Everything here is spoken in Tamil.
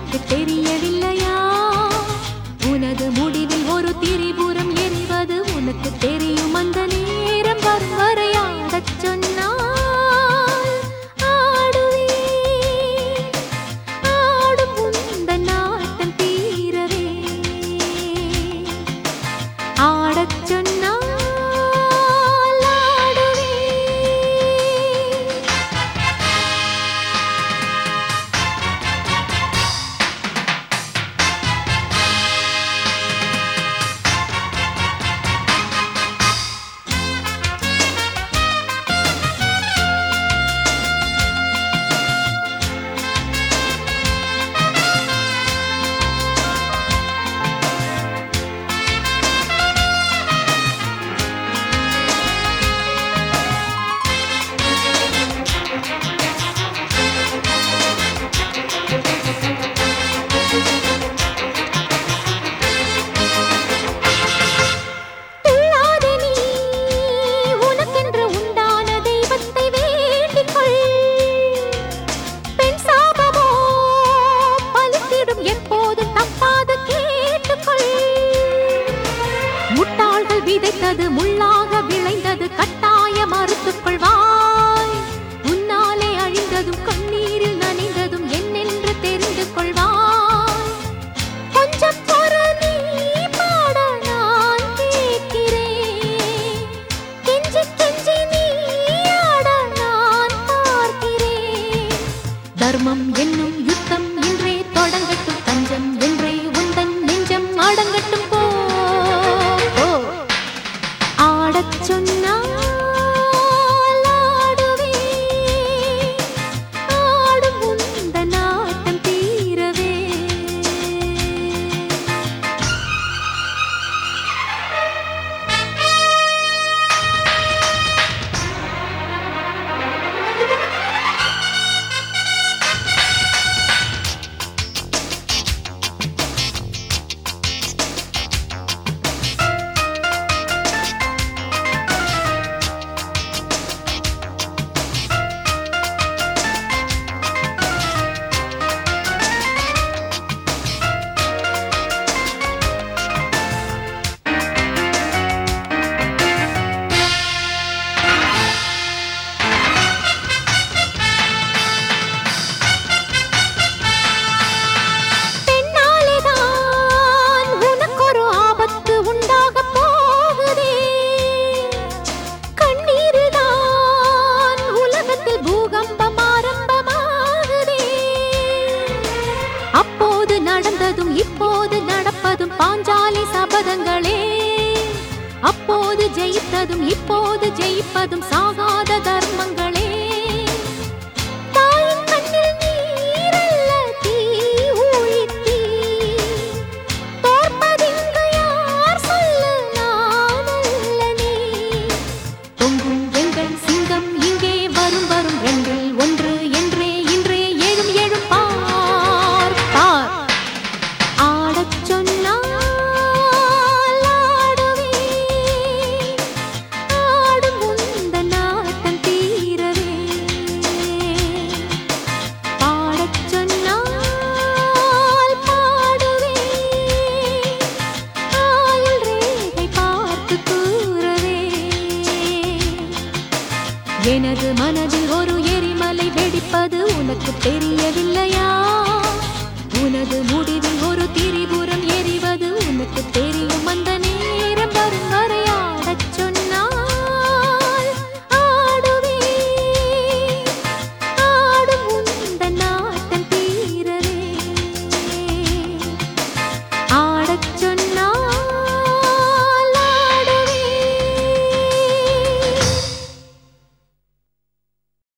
உனக்கு தெரியவில்லையா உனது முடிவில் ஒரு திரிபுரம் எரிவது உனக்கு தெரியும் அந்த நேரம் வரும் வரை ஆடச் சொன்னால் ஆடுவேன் ஆடும் உந்தன் நாட்டம் தீரவே ஆடச் சொன்னால் ஆடுவேன் துள்ளாத நீ உனக்கென்று உண்டான தெய்வத்தை வேண்டிக் கொள் பெண் சாபமோ பலித்திடும் எப்போதும் தப்பாது கேட்டுக்கொள் முட்டாள்கள் விதைத்தது முள்ளாக விளைந்தது கட்டாய மறுத்துக் கொள்வாய் உன்னாலே அழிந்ததும் கண்ணீரில் நனைந்ததும் என்னென்று தெரிந்து கொள்வாய் கொஞ்சம் பொறு நீ பாட நான் கேட்கிறேன் கெஞ்சி கெஞ்சி நீ ஆட நான் பார்க்கிறேன் தர்மம் என்னும் யுத்தம் இன்றே தொடங்கட்டும் தஞ்சம் என்றே உந்தன் நெஞ்சம் அடங்கட்டும் போ போ. ஆடச் சொன்னால் ஆடுவேன். ஆடும் உந்தன் ஆட்டம் தீரவே பெண்ணாலேதான் உனக்கொரு ஆபத்து உண்டாகப் போகுதே. கண்ணீரில்தான் உலகத்தில் பூகம்பம் ஆரம்பமாகுதே. அப்போது நடந்ததும் இப்போது நடப்பதும் பாஞ்சாலி சபதங்களே அப்போது ஜெயித்ததும் இப்போது ஜெயிப்பதும் சாகாத தர்மங்களே தாயின் கண்ணில் நீரல்ல தீ ஊழித்தீ. தோற்பதிங்கு யார் சொல்லு நான் அல்ல நீ. பொங்கும் எங்கள் சிங்கம் இங்கே வரும் வரும் ரெண்டில் ஒன்று என்றே இன்றே எழும் எழும் பார் பார் ஆடச் சொன்னால் ஆடுவேன். ஆடும் உந்தன் ஆட்டம் தீரவே. பாடச் சொன்னால் பாடுவேன். ஆயுள் ரேகை பார்த்து கூறவே எனது மனதில் ஒரு எரிமலை வெடிப்பது உனக்கு தெரியவில்லையா உனது முடிவில் ஒரு திரிபுரம் எரிவது உனக்கு தெரிய